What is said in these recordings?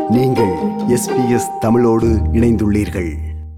நீங்கள் எஸ்பிஎஸ் தமிழோடு இணைந்துள்ளீர்கள்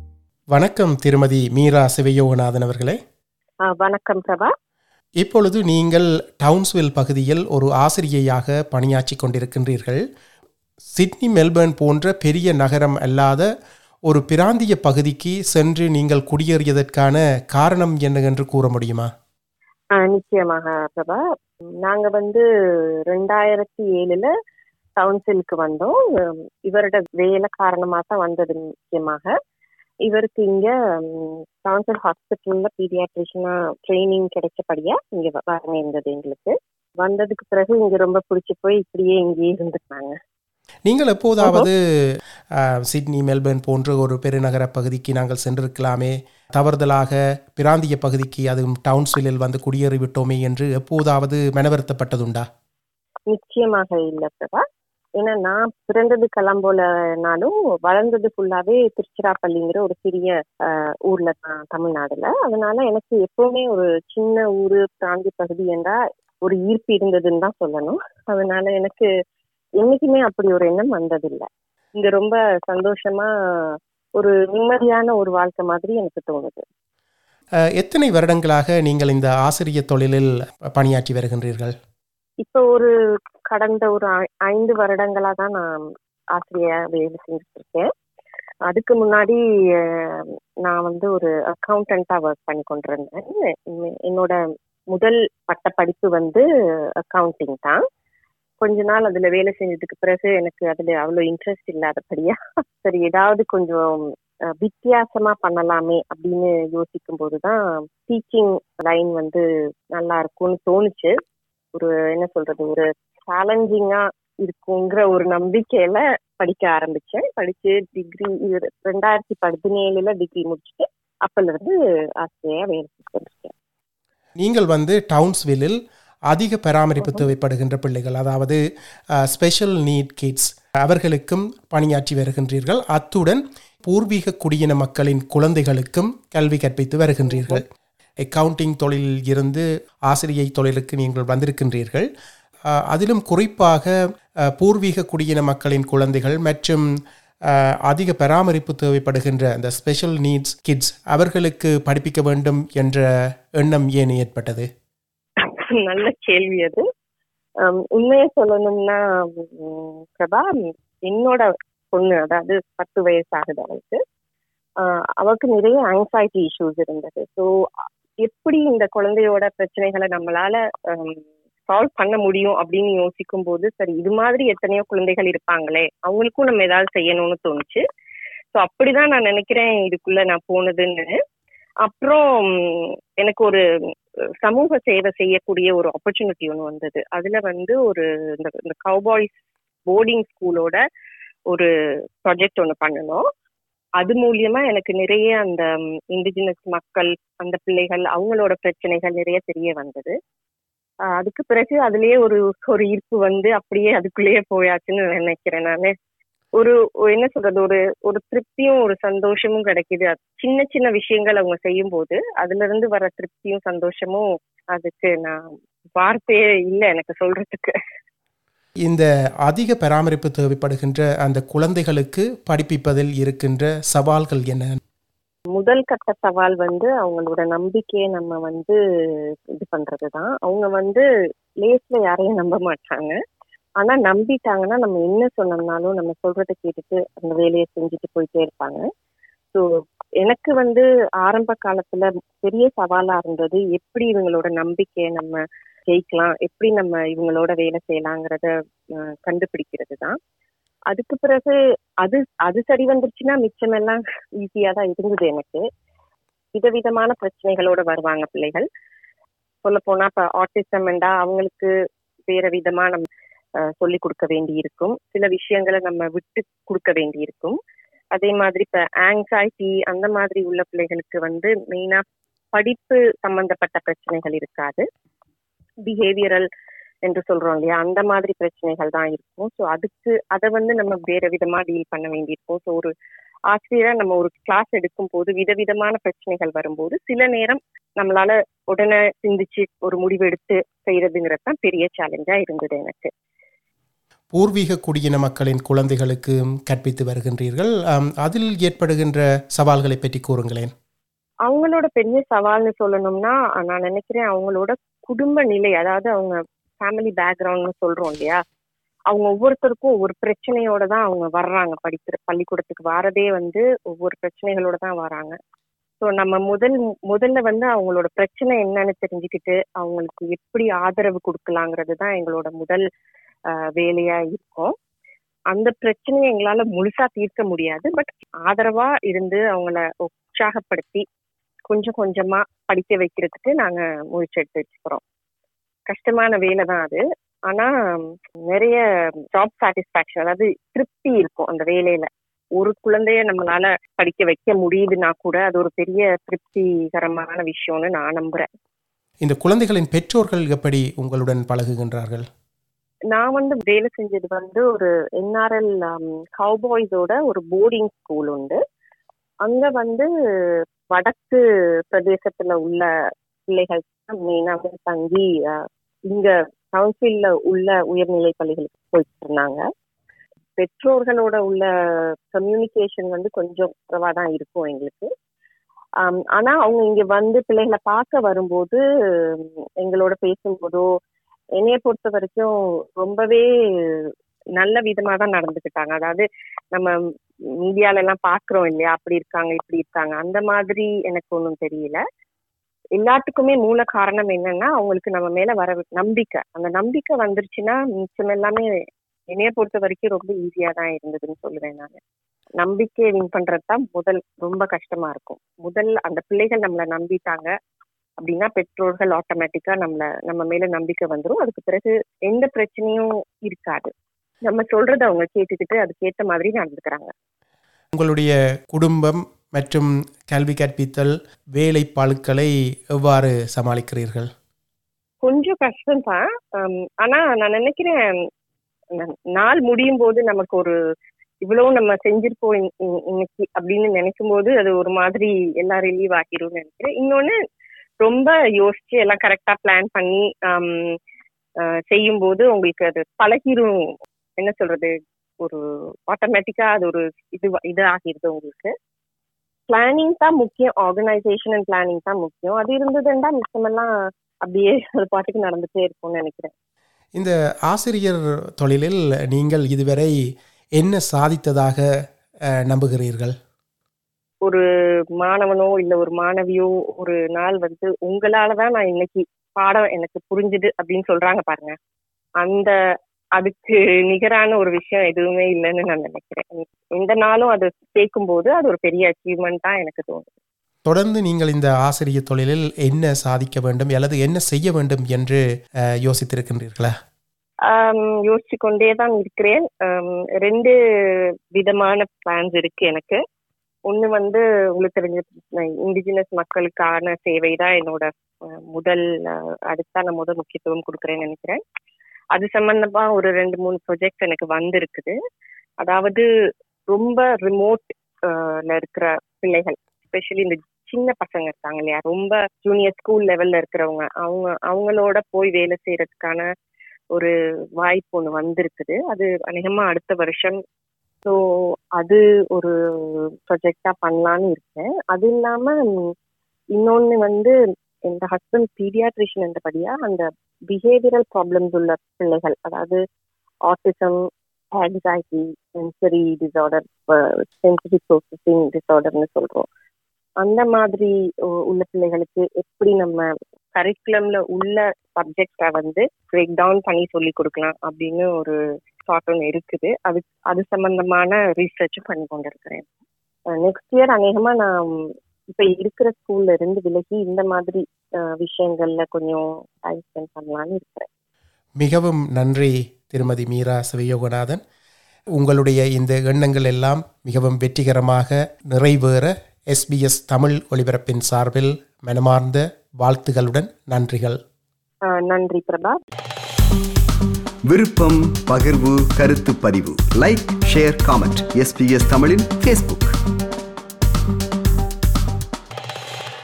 வணக்கம் திருமதி மீரா சிவயோகநாதன் அவர்களே ஆ, வணக்கம் பிரபா இப்பொழுது நீங்கள் டவுன்ஸ்வில் பகுதியில் ஒரு ஆசிரியையாக பணியாற்றி கொண்டிருக்கின்றீர்கள் சிட்னி மெல்பர்ன் போன்ற பெரிய நகரம் அல்லாத ஒரு பிராந்திய பகுதிக்கு சென்று நீங்கள் குடியேறியதற்கான காரணம் என்ன என்று கூற முடியுமா ஆ, நிச்சயமாக பிரபா நாங்க வந்து ரெண்டாயிரத்தி ஏழுல கவுன்சிலுக்கு வந்தோம் உம், இவரோட வேலை காரணமா தான் வந்தது முக்கியமாக இவருக்கு இங்க கவுன்சில் ஹாஸ்பிட்டல்ல பீடியாட்ரிஷனா ட்ரைனிங் கிடைச்சபடியா இங்க வ- வர நேர்ந்தது எங்களுக்கு வந்ததுக்கு பிறகு இங்க ரொம்ப பிடிச்சு போய் இப்படியே இங்கேயே இருந்துட்டாங்க நீங்கள் எப்போதாவது அஹ், சிட்னி மெல்பர்ன் போன்ற ஒரு பெருநகர பகுதிக்கு நாங்கள் சென்றிருக்கலாமே தவறுதலாக பிராந்திய பகுதிக்கு அதுவும் டவுன்ஸ்வில்லில் வந்து குடியேறிவிட்டோமே என்று எப்போதாவது மனவருத்தப்பட்டதுண்டா நிச்சயமாக இல்ல பிரபா ஏன்னா நான் பிறந்தது கலம்போலனாலும் வளர்ந்தது ஃபுல்லாவே திருச்சிராப்பள்ளிங்கிற ஒரு சிறிய ஆஹ், ஊர்ல தான் தமிழ்நாடுல அதனால எனக்கு எப்பவுமே ஒரு சின்ன ஊரு பிராந்திய பகுதி என்றா ஒரு ஈர்ப்பு இருந்ததுன்னு தான் சொல்லணும் அதனால எனக்கு என்னைக்குமே அப்படி ஒரு எண்ணம் வந்ததில்லை இங்க ரொம்ப சந்தோஷமா ஒரு நிம்மதியான ஒரு வாழ்க்கை மாதிரி எனக்கு தோணுது அஹ், எத்தனை வருடங்களாக நீங்கள் இந்த ஆசிரிய தொழிலில் பணியாற்றி வருகின்றீர்கள் இப்போ ஒரு கடந்த ஒரு ஐ- ஐந்து வருடங்களா தான் நான் ஆசிரியா வேலை செஞ்சுட்டு இருக்கேன் அதுக்கு முன்னாடி அஹ், நான் வந்து ஒரு அக்கௌண்டண்டா ஒர்க் பண்ணி கொண்டிருந்தேன் எ- என்னோட முதல் பட்ட படிப்பு வந்து அக்கவுண்டிங் தான் கொஞ்ச நாள் அதுல வேலை செஞ்சதுக்கு பிறகு எனக்கு அதுல அவ்வளவு இன்ட்ரெஸ்ட் இல்லாதபடியா சரி ஏதாவது கொஞ்சம் அஹ், வித்தியாசமா பண்ணலாமே அப்படின்னு யோசிக்கும் போதுதான் டீச்சிங் லைன் வந்து நல்லா இருக்கும்னு தோணுச்சு ஒரு என்ன சொல்றது ஒரு சேலஞ்சிங்கா இருக்குங்கிற ஒரு நம்பிக்கையில படிக்க ஆரம்பிச்சேன் படிச்சு டிகிரி ரெண்டாயிரத்தி பதினேழுல டிகிரி முடிச்சுட்டு அப்பல இருந்து ஆசிரியா வேலை செஞ்சுருக்கேன் நீங்கள் வந்து டவுன்ஸ்வில்லில் அதிக பராமரிப்பு தேவைப்படுகின்ற பிள்ளைகள் அதாவது ஸ்பெஷல் நீட் கிட்ஸ் அவர்களுக்கும் பணியாற்றி வருகின்றீர்கள் அத்துடன் பூர்வீக குடியின மக்களின் குழந்தைகளுக்கும் கல்வி கற்பித்து வருகின்றீர்கள் அக்கவுண்டிங் தொழிலில் இருந்து ஆசிரியை தொழிலுக்கு நீங்கள் வந்திருக்கின்றீர்கள் அஹ், அதிலும் குறிப்பாக அஹ், பூர்வீக குடியின மக்களின் குழந்தைகள் மற்றும் அஹ், அதிக பராமரிப்பு தேவைப்படுகின்ற அந்த ஸ்பெஷல் நீட்ஸ் கிட்ஸ் அவர்களுக்கு படிப்பிக்க வேண்டும் என்ற எண்ணம் ஏன் ஏற்பட்டது நல்ல கேள்வி அது ஹம், உண்மையை சொல்லணும்னா உம், பிரபா என்னோட பொண்ணு அதாவது பத்து வயசு ஆகுது அவளுக்கு ஆஹ், அவளுக்கு நிறைய ஆங்ஸைட்டி இஷ்யூஸ் இருந்தது ஸோ எப்படி இந்த குழந்தையோட பிரச்சனைகளை நம்மளால சால்வ் பண்ண முடியும் அப்படின்னு யோசிக்கும் போது சரி இது மாதிரி எத்தனையோ குழந்தைகள் இருப்பாங்களே அவங்களுக்கும் நம்ம ஏதாவது செய்யணும்னு தோணுச்சு ஸோ அப்படிதான் நான் நினைக்கிறேன் இதுக்குள்ள நான் போனதுன்னு அப்புறம் உம், எனக்கு ஒரு சமூக சேவை செய்யக்கூடிய ஒரு ஆப்பர்ச்சுனிட்டி ஒன்று வந்தது அதுல வந்து ஒரு இந்த இந்த கவுபாய்ஸ் போர்டிங் ஸ்கூலோட ஒரு ப்ராஜெக்ட் ஒன்று பண்ணணும் அது மூலியமா எனக்கு நிறைய அந்த இண்டிஜினஸ் மக்கள் அந்த பிள்ளைகள் அவங்களோட பிரச்சனைகள் நிறைய தெரிய வந்தது ஆஹ் அதுக்கு பிறகு அதுலயே ஒரு ஒரு ஈர்ப்பு வந்து அப்படியே அதுக்குள்ளேயே போயாச்சுன்னு நினைக்கிறேன் நான் ஒரு ஒரு என்ன சொல்றது ஒரு ஒரு திருப்தியும் ஒரு சந்தோஷமும் கிடைக்குது அது சின்ன சின்ன விஷயங்கள் அவங்க செய்யும் போது அதுல இருந்து வர திருப்தியும் சந்தோஷமும் அதுக்கு நான் வார்த்தையே இல்லை எனக்கு சொல்றதுக்கு இந்த அதிக பராமரிப்பு தேவைப்படுகின்ற அந்த குழந்தைகளுக்கு படிப்பிப்பதில் இருக்கின்ற சவால்கள் என்ன முதல் கட்ட சவால் வந்து அவங்களோட நம்பிக்கையை நம்ம வந்து இது பண்றதுதான் அவங்க வந்து லேஸ்ல யாரையும் நம்ப மாட்டாங்க ஆனா நம்பிட்டாங்கன்னா நம்ம என்ன சொன்னோம்னாலும் நம்ம சொல்றதை கேட்டுட்டு அந்த வேலையை செஞ்சுட்டு போயிட்டே இருப்பாங்க ஸோ எனக்கு வந்து ஆரம்ப காலத்துல பெரிய சவாலா இருந்தது எப்படி இவங்களோட நம்பிக்கையை நம்ம ஜெயிக்கலாம் எப்படி நம்ம இவங்களோட வேலை செய்யலாங்கிறத அஹ், கண்டுபிடிக்கிறது தான் அதுக்கு பிறகு அது அது சரி வந்துருச்சுன்னா மிச்சமெல்லாம் ஈஸியா தான் இருந்தது எனக்கு விதவிதமான பிரச்சனைகளோட வருவாங்க பிள்ளைகள் சொல்ல போனா இப்ப ஆட்டிசம்ண்டா அவங்களுக்கு வேற விதமா நம்ம அஹ், சொல்லிக் கொடுக்க வேண்டி இருக்கும் சில விஷயங்களை நம்ம விட்டு கொடுக்க வேண்டி இருக்கும் அதே மாதிரி இப்ப ஆங்ஸைட்டி அந்த மாதிரி உள்ள பிள்ளைகளுக்கு வந்து மெயினா படிப்பு சம்பந்தப்பட்ட பிரச்சனைகள் இருக்காது பிஹேவியரல் என்று சொல்றோம் இல்லையா அந்த மாதிரி பிரச்சனைகள் தான் இருக்கும் ஸோ அதுக்கு அதை வந்து நம்ம வேற விதமா டீல் பண்ண வேண்டியிருக்கும் ஸோ ஒரு ஆசிரியரா நம்ம ஒரு கிளாஸ் எடுக்கும் போது விதவிதமான பிரச்சனைகள் வரும்போது சில நேரம் நம்மளால உடனே சிந்திச்சு ஒரு முடிவு எடுத்து செய்யறதுங்கிறது தான் பெரிய சேலஞ்சா இருந்தது எனக்கு பூர்வீக குடியின மக்களின் குழந்தைகளுக்கு கற்பித்து வருகின்றீர்கள் ஆம், அதில் ஏற்படுகின்ற சவால்களை பற்றி கூறுங்களேன் அவங்களோட பெரிய சவால்னு சொல்லணும்னா நான் நினைக்கிறேன் அவங்களோட குடும்ப நிலை அதாவது அவங்க ஃபேமிலி பேக்ரவுண்ட்னு சொல்றோம் இல்லையா அவங்க ஒவ்வொருத்தருக்கும் ஒவ்வொரு பிரச்சனையோட தான் அவங்க வர்றாங்க படிக்கிற பள்ளிக்கூடத்துக்கு வாரதே வந்து ஒவ்வொரு பிரச்சனைகளோட தான் வராங்க ஸோ நம்ம முதல் முதல்ல வந்து அவங்களோட பிரச்சனை என்னன்னு தெரிஞ்சுக்கிட்டு அவங்களுக்கு எப்படி ஆதரவு கொடுக்கலாங்கிறது தான் எங்களோட முதல் ஆஹ், வேலையா இருக்கும் அந்த பிரச்சனையை எங்களால முழுசா தீர்க்க முடியாது பட் ஆதரவா இருந்து அவங்கள உற்சாகப்படுத்தி கொஞ்சம் கொஞ்சமா படிக்க வைக்கிறதுக்கு நாங்க முயற்சி எடுத்து வச்சுக்கிறோம் கஷ்டமான வேலை தான் அது ஆனா நிறைய ஜாப் சாட்டிஸ்பாக்சன் அதாவது திருப்தி இருக்கும் அந்த வேலையில ஒரு குழந்தைய நம்மளால படிக்க வைக்க முடியுதுன்னா கூட அது ஒரு பெரிய திருப்திகரமான விஷயம்னு நான் நம்புறேன் இந்த குழந்தைகளின் பெற்றோர்கள் எப்படி உங்களுடன் பழகுகின்றார்கள் நான் வந்து வேலை செஞ்சது வந்து ஒரு என்ஆர்எல் கவுபாய்ஸோட ஒரு போர்டிங் ஸ்கூல் உண்டு அங்க வந்து வடக்கு பிரதேசத்துல உள்ள பிள்ளைகள் மெயினா வந்து தங்கி அஹ், இங்க கவுன்சில்ல உள்ள உயர்நிலை பள்ளிகளுக்கு போயிட்டு இருந்தாங்க பெற்றோர்களோட உள்ள கம்யூனிகேஷன் வந்து கொஞ்சம் குறைவா தான் இருக்கும் எங்களுக்கு ஆம், ஆனா அவங்க இங்க வந்து பிள்ளைகளை பார்க்க வரும்போது உம், எங்களோட பேசும்போதோ என்னைய பொறுத்த வரைக்கும் ரொம்பவே நல்ல விதமா தான் நடந்துக்கிட்டாங்க அதாவது நம்ம மீடியால எல்லாம் பாக்குறோம் இல்லையா அப்படி இருக்காங்க இப்படி இருக்காங்க அந்த மாதிரி எனக்கு ஒன்றும் தெரியல எல்லாத்துக்குமே மூல காரணம் என்னன்னா அவங்களுக்கு நம்ம மேல வர நம்பிக்கை அந்த நம்பிக்கை வந்துருச்சுன்னா மிச்சம் எல்லாமே என்னைய பொறுத்த வரைக்கும் ரொம்ப ஈஸியா தான் இருந்ததுன்னு சொல்லுவேன் நான் நம்பிக்கையை வின் பண்றது தான் முதல் ரொம்ப கஷ்டமா இருக்கும் முதல் அந்த பிள்ளைகள் நம்மளை நம்பிட்டாங்க அப்படின்னா பெற்றோர்கள் ஆட்டோமேட்டிக்கா நம்மள நம்ம மேல நம்பிக்கை வந்துரும் அதுக்கு பிறகு எந்த பிரச்சனையும் இருக்காது நம்ம சொல்றதை அவங்க கேட்டுக்கிட்டு அதுக்கேத்த மாதிரி நடந்துக்கிறாங்க உங்களுடைய குடும்பம் மற்றும் கல்வி கற்பித்தல் வேலை பழுக்களை எவ்வாறு சமாளிக்கிறீர்கள் கொஞ்சம் கஷ்டம் தான் ஆனா நான் நினைக்கிறேன் ந- நாள் முடியும் போது நமக்கு ஒரு இவ்வளவு நம்ம செஞ்சிருக்கோம் இன்- இன்- இன்னைக்கு அப்படின்னு நினைக்கும் போது அது ஒரு மாதிரி எல்லாம் ரிலீவ் ஆகிரும்னு நினைக்கிறேன் இன்னொன்னு ரொம்ப யோசிச்சு எல்லாம் கரெக்டா பிளான் பண்ணி செய்யும் போது உங்களுக்கு அது பழகிரும் என்ன சொல்றது ஒரு ஆட்டோமேட்டிக்கா அது ஒரு இது இது ஆகிருது உங்களுக்கு பிளானிங் தான் முக்கியம் ஆர்கனைசேஷன் அண்ட் பிளானிங் தான் முக்கியம் அது இருந்ததுன்னா மிச்சமெல்லாம் அப்படியே அது பாட்டுக்கு நடந்துட்டே இருக்கும்னு நினைக்கிறேன் இந்த ஆசிரியர் தொழிலில் நீங்கள் இதுவரை என்ன சாதித்ததாக அஹ், நம்புகிறீர்கள் ஒரு மாணவனோ இல்ல ஒரு மாணவியோ ஒரு நாள் வந்து உங்களாலதான் நான் இன்னைக்கு பாடம் எனக்கு புரிஞ்சுது அப்படின்னு சொல்றாங்க பாருங்க அந்த அதுக்கு நிகரான ஒரு விஷயம் எதுவுமே இல்லைன்னு நான் நினைக்கிறேன் இந்த நாளும் அது கேட்கும்போது அது ஒரு பெரிய அச்சீவ்மெண்ட் தான் எனக்கு தோணுது தொடர்ந்து நீங்கள் இந்த ஆசிரியர் தொழிலில் என்ன சாதிக்க வேண்டும் அல்லது என்ன செய்ய வேண்டும் என்று அஹ், யோசித்திருக்கின்றீர்களா ஆம், யோசிச்சு கொண்டே தான் இருக்கிறேன் ஆம், ரெண்டு விதமான பிளான்ஸ் இருக்கு எனக்கு ஒண்ணு வந்து உங்களுக்கு தெரிஞ்ச இண்டிஜினஸ் மக்களுக்கான சேவை தான் என்னோட அஹ், முதல் அஹ், அதுக்கு நான் முதல் முக்கியத்துவம் கொடுக்குறேன்னு நினைக்கிறேன் அது சம்பந்தமா ஒரு ரெண்டு மூணு ப்ரொஜெக்ட் எனக்கு வந்திருக்குது அதாவது ரொம்ப ரிமோட்ல இருக்கிற பிள்ளைகள் ஸ்பெஷலி இந்த சின்ன பசங்க இருக்காங்க இல்லையா ரொம்ப ஜூனியர் ஸ்கூல் லெவல்ல இருக்கிறவங்க அவங்க அவங்களோட போய் வேலை செய்யறதுக்கான ஒரு வாய்ப்பு ஒன்று வந்திருக்குது அது அநேகமா அடுத்த வருஷம் ஸோ அது ஒரு ப்ரொஜெக்டா பண்ணலான்னு இருக்கேன் அது இல்லாம ம், இன்னொன்னு வந்து எங்க ஹஸ்பண்ட் பீடியாட்ரிஷியன் என்றபடியா அந்த பிஹேவியரல் ப்ராப்ளம்ஸ் உள்ள பிள்ளைகள் அதாவது autism anxiety sensory disorder sensory processing டிசார்டர்னு சொல்றோம் அந்த மாதிரி உ- உள்ள பிள்ளைகளுக்கு எப்படி நம்ம கரிக்குலம்ல உள்ள சப்ஜெக்டை வந்து பிரேக் டவுன் பண்ணி சொல்லி கொடுக்கலாம் அப்படின்னு ஒரு தாட் ஒன்று இருக்குது அது அது சம்பந்தமான ரீசர்ச்சும் பண்ணி கொண்டு இருக்கிறேன் நெக்ஸ்ட் இயர் அநேகமா நான் இப்ப இருக்கிற ஸ்கூல்ல இருந்து விலகி இந்த மாதிரி அஹ், விஷயங்கள்ல கொஞ்சம் டைம் ஸ்பெண்ட் பண்ணலாம்னு இருக்கிறேன் மிகவும் நன்றி திருமதி மீரா சிவயோகநாதன் உங்களுடைய இந்த எண்ணங்கள் எல்லாம் மிகவும் வெற்றிகரமாக நிறைவேற எஸ்பிஎஸ் தமிழ் ஒலிபரப்பின் சார்பில் மனமார்ந்த வாழ்த்துகளுடன் நன்றிகள் அஹ், நன்றி பிரபா விருப்பம் பகிர்வு கருத்து பதிவு லைக் ஷேர் காமெண்ட் எஸ்பிஎஸ் தமிழின் ஃபேஸ்புக்